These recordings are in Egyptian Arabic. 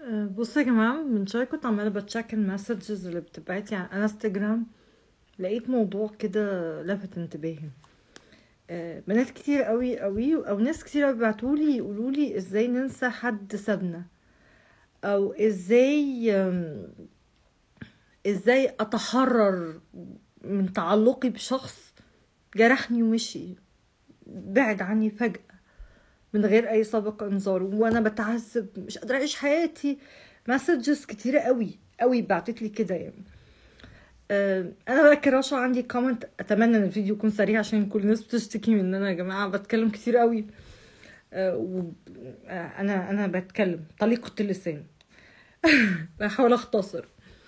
أه، بصوا يا جماعة من شوية كنت عمالة بتشيك المسجز اللي بتبعتلي على انستجرام لقيت موضوع كده لفت انتباهي أه، بنات كتير قوي قوي او ناس كتير قوي بعتولي يقولولي ازاي ننسى حد سابنا او ازاي أم، ازاي اتحرر من تعلقي بشخص جرحني ومشي بعد عني فجأة من غير اي سابق انذار وانا بتعذب مش قادره اعيش حياتي مسجز كتيره قوي قوي بعتت لي كده يعني آه، انا بقى كراشة عندي كومنت اتمنى ان الفيديو يكون سريع عشان كل الناس بتشتكي من ان انا يا جماعه بتكلم كتير قوي آه، و... آه، انا انا بتكلم طليقه اللسان بحاول اختصر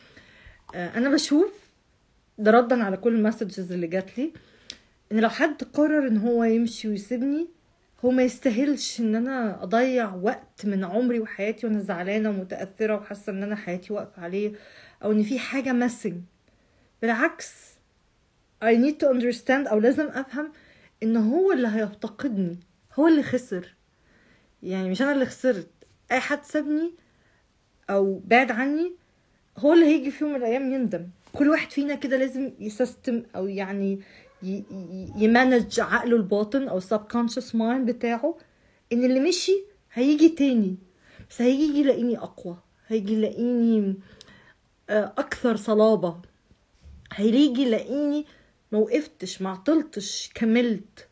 آه، انا بشوف ده ردا على كل المسجز اللي جات لي ان لو حد قرر ان هو يمشي ويسيبني هو ما يستاهلش ان انا اضيع وقت من عمري وحياتي وانا زعلانه ومتاثره وحاسه ان انا حياتي واقفه عليه او ان في حاجه ماسنج بالعكس I need to understand او لازم افهم ان هو اللي هيفتقدني هو اللي خسر يعني مش انا اللي خسرت اي حد سابني او بعد عني هو اللي هيجي في يوم من الايام يندم كل واحد فينا كده لازم يسيستم او يعني ي- ي- يمانج عقله الباطن او subconscious mind بتاعه ان اللي مشي هيجي تاني بس هيجي يلاقيني اقوى هيجي يلاقيني آه، اكثر صلابة هيجي يلاقيني ما وقفتش ما عطلتش كملت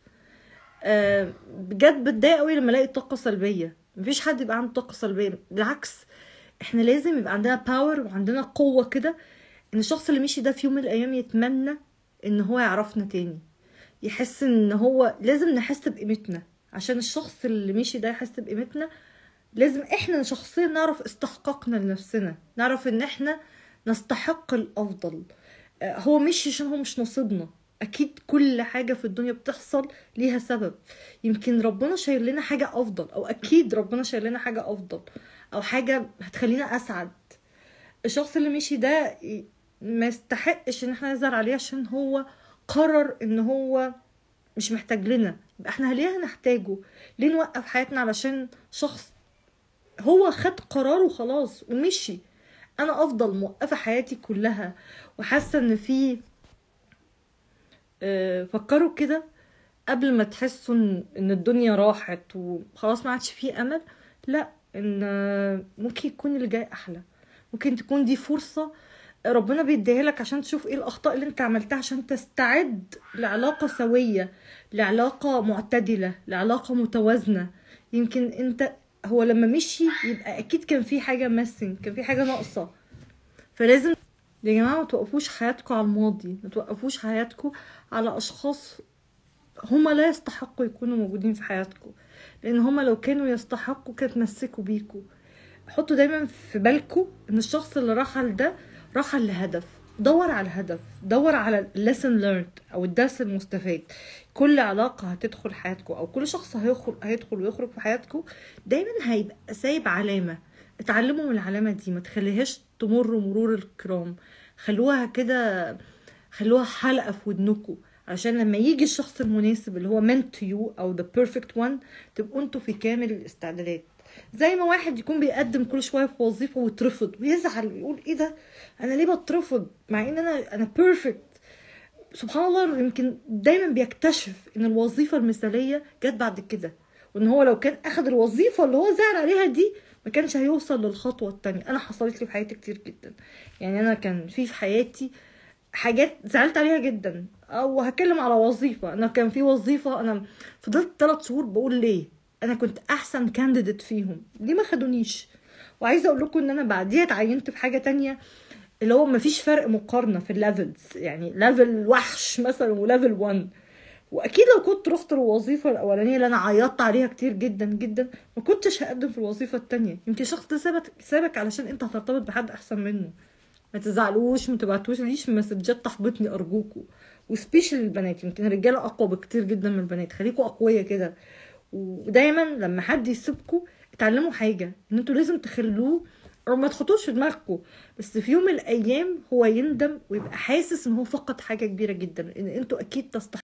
آه، بجد بتضايق قوي لما الاقي طاقة سلبية مفيش حد يبقى عنده طاقة سلبية بالعكس احنا لازم يبقى عندنا باور وعندنا قوة كده ان الشخص اللي مشي ده في يوم من الايام يتمنى ان هو يعرفنا تاني يحس ان هو لازم نحس بقيمتنا عشان الشخص اللي مشي ده يحس بقيمتنا لازم احنا شخصيا نعرف استحقاقنا لنفسنا نعرف ان احنا نستحق الافضل آه، هو مشي عشان هو مش نصيبنا اكيد كل حاجة في الدنيا بتحصل ليها سبب يمكن ربنا شايل لنا حاجة افضل او اكيد ربنا شايل لنا حاجة افضل او حاجة هتخلينا اسعد الشخص اللي مشي ده ي- ما يستحقش ان احنا نزعل عليه عشان هو قرر ان هو مش محتاج لنا يبقى احنا ليه هنحتاجه ليه نوقف حياتنا علشان شخص هو خد قراره خلاص ومشي انا افضل موقفه حياتي كلها وحاسه ان في آه، فكروا كده قبل ما تحسوا ان إن الدنيا راحت وخلاص ما عادش فيه امل لا ان آه، ممكن يكون اللي جاي احلى ممكن تكون دي فرصه ربنا بيديها لك عشان تشوف ايه الاخطاء اللي انت عملتها عشان تستعد لعلاقه سويه لعلاقه معتدله لعلاقه متوازنه يمكن انت هو لما مشي يبقى اكيد كان في حاجه ماسنج كان في حاجه ناقصه فلازم يا جماعه ما توقفوش حياتكم على الماضي ما توقفوش حياتكم على اشخاص هما لا يستحقوا يكونوا موجودين في حياتكم لان هما لو كانوا يستحقوا كانت مسكوا بيكوا حطوا دايما في بالكم ان الشخص اللي رحل ده رحل لهدف دور على الهدف دور على lesson learned او الدرس المستفاد كل علاقة هتدخل حياتكم او كل شخص هيدخل هيدخل ويخرج في حياتكم دايما هيبقى سايب علامة اتعلموا من العلامة دي ما تخليهاش تمر مرور الكرام خلوها كده خلوها حلقة في ودنكم عشان لما يجي الشخص المناسب اللي هو meant to you او the perfect one تبقوا انتوا في كامل الاستعدادات زي ما واحد يكون بيقدم كل شويه في وظيفه ويترفض ويزعل ويقول ايه ده انا ليه بترفض مع ان انا انا بيرفكت سبحان الله يمكن دايما بيكتشف ان الوظيفه المثاليه جت بعد كده وان هو لو كان اخد الوظيفه اللي هو زعل عليها دي ما كانش هيوصل للخطوه التانية انا حصلت لي في حياتي كتير جدا يعني انا كان في في حياتي حاجات زعلت عليها جدا او هتكلم على وظيفه انا كان في وظيفه انا فضلت ثلاث شهور بقول ليه انا كنت احسن كانديديت فيهم ليه ما خدونيش وعايزه اقول لكم ان انا بعديها اتعينت في حاجه تانية اللي هو مفيش فرق مقارنه في الليفلز يعني ليفل وحش مثلا وليفل 1 واكيد لو كنت رحت الوظيفه الاولانيه اللي انا عيطت عليها كتير جدا جدا ما كنتش هقدم في الوظيفه التانية يمكن الشخص ده سابك سابك علشان انت هترتبط بحد احسن منه ما تزعلوش ما تبعتوش ليش مسجات تحبطني ارجوكوا وسبيشال البنات يمكن الرجاله اقوى بكتير جدا من البنات خليكوا اقوياء كده ودايما لما حد يسيبكوا اتعلموا حاجه ان انتوا لازم تخلوه او ما تحطوش في دماغكم بس في يوم من الايام هو يندم ويبقى حاسس ان هو فقد حاجه كبيره جدا ان انتوا اكيد تستحقوا